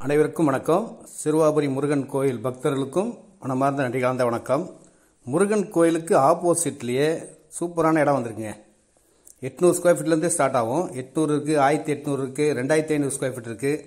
அனைவருக்கும் வணக்கம் சிறுவாபுரி முருகன் கோயில் பக்தர்களுக்கும் மனமார்ந்த நன்றி கலந்த வணக்கம் முருகன் கோயிலுக்கு ஆப்போசிட்லேயே சூப்பரான இடம் வந்திருக்குங்க எட்நூறு ஸ்கொயர் ஃபீட்லேருந்தே ஸ்டார்ட் ஆகும் எட்நூறு இருக்குது ஆயிரத்தி எட்நூறு இருக்குது ரெண்டாயிரத்தி ஐநூறு ஸ்கொயர் ஃபீட் இருக்குது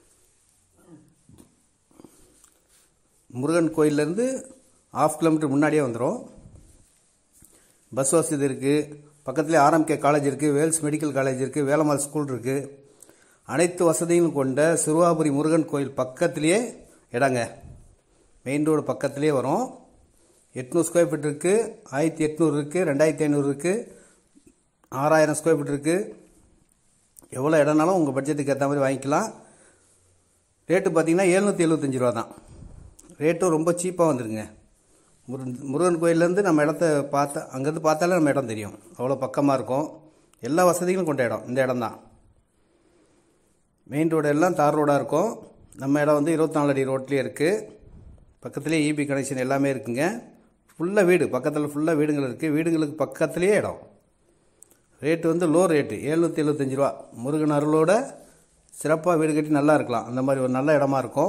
முருகன் கோயிலேருந்து ஆஃப் கிலோமீட்டர் முன்னாடியே வந்துடும் பஸ் வசதி இருக்குது பக்கத்துலேயே ஆர்எம்கே காலேஜ் இருக்குது வேல்ஸ் மெடிக்கல் காலேஜ் இருக்குது வேலம்மாள் ஸ்கூல் இருக்குது அனைத்து வசதிகளும் கொண்ட சிறுவாபுரி முருகன் கோயில் பக்கத்திலேயே இடங்க மெயின் ரோடு பக்கத்திலேயே வரும் எட்நூறு ஸ்கொயர் ஃபீட் இருக்குது ஆயிரத்தி எட்நூறு இருக்குது ரெண்டாயிரத்தி ஐநூறு இருக்குது ஆறாயிரம் ஸ்கொயர் ஃபீட் இருக்குது எவ்வளோ இடம்னாலும் உங்கள் பட்ஜெட்டுக்கு ஏற்ற மாதிரி வாங்கிக்கலாம் ரேட்டு பார்த்தீங்கன்னா எழுநூற்றி எழுபத்தஞ்சி ரூபா தான் ரேட்டும் ரொம்ப சீப்பாக வந்துருங்க முருகன் முருகன் கோயிலேருந்து நம்ம இடத்த பார்த்தா அங்கேருந்து பார்த்தாலே நம்ம இடம் தெரியும் அவ்வளோ பக்கமாக இருக்கும் எல்லா வசதிகளும் கொண்ட இடம் இந்த இடம் தான் மெயின் ரோடு எல்லாம் தார் ரோடாக இருக்கும் நம்ம இடம் வந்து இருபத்தி நாலு அடி ரோட்லேயே இருக்குது பக்கத்துலேயே இபி கனெக்ஷன் எல்லாமே இருக்குங்க ஃபுல்லாக வீடு பக்கத்தில் ஃபுல்லாக வீடுகள் இருக்குது வீடுங்களுக்கு பக்கத்துலேயே இடம் ரேட்டு வந்து லோ ரேட்டு எழுநூற்றி எழுபத்தஞ்சி ரூபா முருகன் அருளோட சிறப்பாக வீடு கட்டி நல்லா இருக்கலாம் அந்த மாதிரி ஒரு நல்ல இடமா இருக்கும்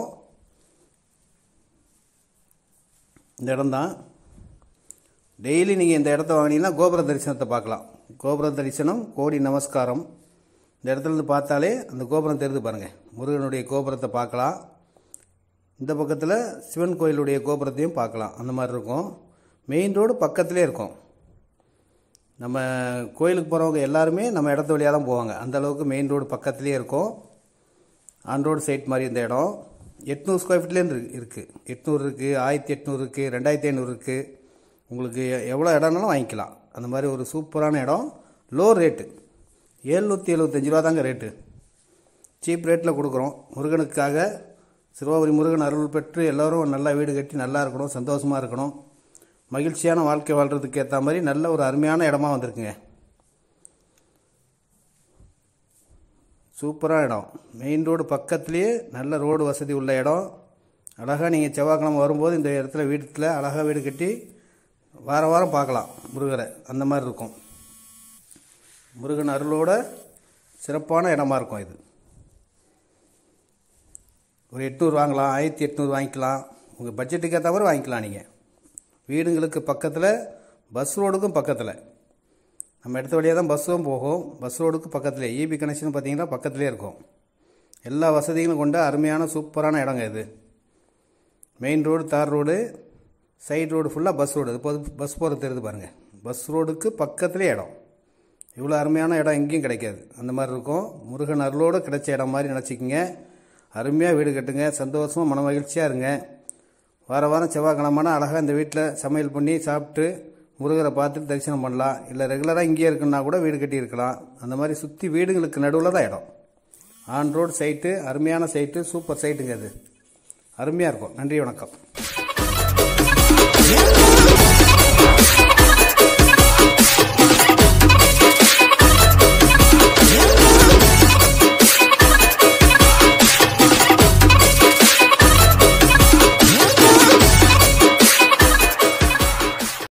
இந்த இடம்தான் டெய்லி நீங்கள் இந்த இடத்த வாங்கினீங்கன்னா கோபுர தரிசனத்தை பார்க்கலாம் கோபுர தரிசனம் கோடி நமஸ்காரம் இந்த இடத்துல இருந்து பார்த்தாலே அந்த கோபுரம் தெரிந்து பாருங்கள் முருகனுடைய கோபுரத்தை பார்க்கலாம் இந்த பக்கத்தில் சிவன் கோயிலுடைய கோபுரத்தையும் பார்க்கலாம் அந்த மாதிரி இருக்கும் மெயின் ரோடு பக்கத்திலே இருக்கும் நம்ம கோயிலுக்கு போகிறவங்க எல்லாருமே நம்ம இடத்து வழியாக தான் போவாங்க அந்த அளவுக்கு மெயின் ரோடு பக்கத்துலேயே இருக்கும் ஆன் ரோடு சைட் மாதிரி இந்த இடம் எட்நூறு ஸ்கொயர் ஃபீட்லேருந்து இருக்குது எட்நூறு இருக்குது ஆயிரத்தி எட்நூறு இருக்குது ரெண்டாயிரத்தி ஐநூறு இருக்குது உங்களுக்கு எவ்வளோ இடம்னாலும் வாங்கிக்கலாம் அந்த மாதிரி ஒரு சூப்பரான இடம் லோ ரேட்டு ஏழ்நூற்றி எழுபத்தஞ்சி ரூபா தாங்க ரேட்டு சீப் ரேட்டில் கொடுக்குறோம் முருகனுக்காக சிறுவாபுரி முருகன் அருள் பெற்று எல்லோரும் நல்லா வீடு கட்டி நல்லா இருக்கணும் சந்தோஷமாக இருக்கணும் மகிழ்ச்சியான வாழ்க்கை வாழ்கிறதுக்கு ஏற்ற மாதிரி நல்ல ஒரு அருமையான இடமா வந்திருக்குங்க சூப்பரான இடம் மெயின் ரோடு பக்கத்துலேயே நல்ல ரோடு வசதி உள்ள இடம் அழகாக நீங்கள் செவ்வாய்க்கிழமை வரும்போது இந்த இடத்துல வீட்டில் அழகாக வீடு கட்டி வார வாரம் பார்க்கலாம் முருகரை அந்த மாதிரி இருக்கும் முருகன் அருளோட சிறப்பான இடமா இருக்கும் இது ஒரு எட்நூறு வாங்கலாம் ஆயிரத்தி எட்நூறு வாங்கிக்கலாம் உங்கள் பட்ஜெட்டுக்கு ஏற்ற மாதிரி வாங்கிக்கலாம் நீங்கள் வீடுங்களுக்கு பக்கத்தில் பஸ் ரோடுக்கும் பக்கத்தில் நம்ம இடத்த வழியாக தான் பஸ்ஸும் போகும் பஸ் ரோடுக்கு பக்கத்தில் இபி கனெக்ஷன் பார்த்தீங்கன்னா பக்கத்துலேயே இருக்கும் எல்லா வசதிகளும் கொண்ட அருமையான சூப்பரான இடங்க இது main road tar road side road ஃபுல்லாக பஸ் ரோடு இப்போ பஸ் போகிறது தெரியுது பாருங்கள் பஸ் ரோடுக்கு பக்கத்துலேயே இடம் இவ்வளோ அருமையான இடம் எங்கேயும் கிடைக்காது அந்த மாதிரி இருக்கும் முருகன் அருளோடு கிடைச்ச இடம் மாதிரி நினச்சிக்கோங்க அருமையாக வீடு கட்டுங்க சந்தோஷமாக மன மகிழ்ச்சியாக இருங்க வார வாரம் செவ்வாய்க்கிழமைனா அழகாக இந்த வீட்டில் சமையல் பண்ணி சாப்பிட்டு முருகரை பார்த்துட்டு தரிசனம் பண்ணலாம் இல்லை ரெகுலராக இங்கேயே இருக்குன்னா கூட வீடு கட்டி இருக்கலாம் அந்த மாதிரி சுற்றி வீடுங்களுக்கு நடுவில் தான் இடம் ஆன் ரோடு சைட்டு அருமையான சைட்டு சூப்பர் சைட்டுங்க அது அருமையாக இருக்கும் நன்றி வணக்கம்